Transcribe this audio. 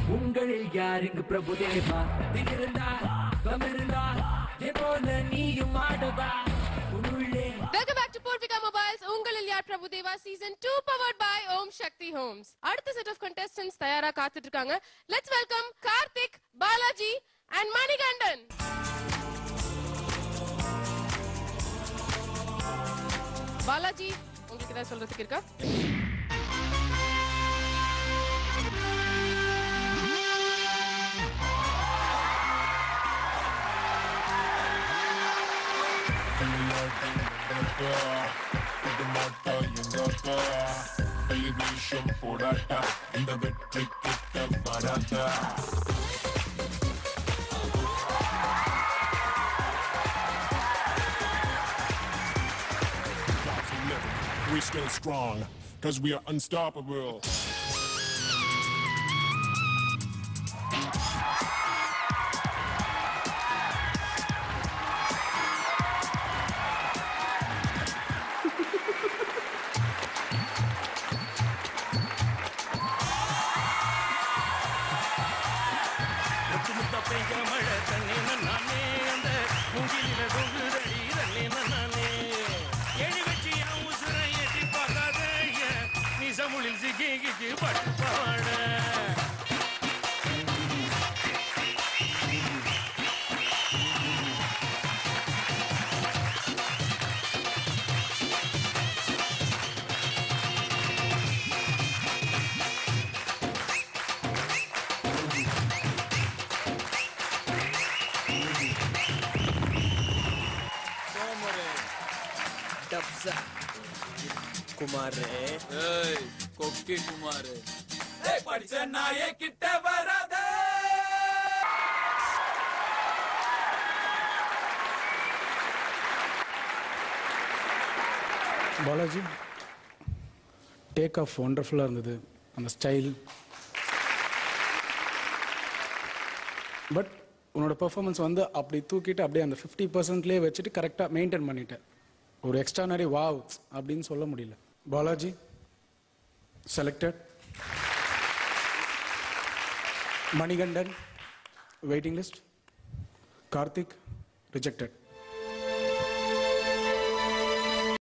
உங்களில் யார் இங்கு பிரபுதேவா இருந்தா இருந்தா போல நீயும் ஆடுவா உள்ளே welcome back to Poorvika mobiles உங்களில் யார் Prabhudeva season 2 powered by Om Sakthi homes அடுத்த செட் ஆஃப் கண்டெஸ்டன்ட்ஸ் தயாரா காத்துட்டு இருக்காங்க let's welcome Karthik Balaji and Manikandan Balaji உங்களுக்கு ஏதாவது சொல்றதுக்கு இருக்கா டெலிவிஷன் போடாட்டா இந்த வெற்றி கிட்ட வராதா We still strong, cause we are unstoppable. முத்த பெய்ய மழை தண்ணி நானே அந்த மூங்கிலில தொங்குதடி தண்ணி நானே எழி வச்சு என் உசுரை எட்டி பார்க்காத நீ சமுளில் சிக்கி கிக்கி பட்டு பாட டப்ஸா குமார் ஏய் கொக்கி குமார் படிச்ச நாயே கிட்ட வராத பாலாஜி டேக் ஆஃப் ஒண்டர்ஃபுல்லாக இருந்தது அந்த ஸ்டைல் பட் உன்னோட பெர்ஃபார்மன்ஸ் வந்து அப்படி தூக்கிட்டு அப்படியே அந்த ஃபிஃப்டி பர்சன்ட்லேயே வச்சுட்டு கரெக்டாக மெயின்டைன் பண்ணிட்டேன் ஒரு எக்ஸ்ட்ரானரி வாவ் அப்படின்னு சொல்ல முடியல Balaji selected Manikandan waiting list Karthik rejected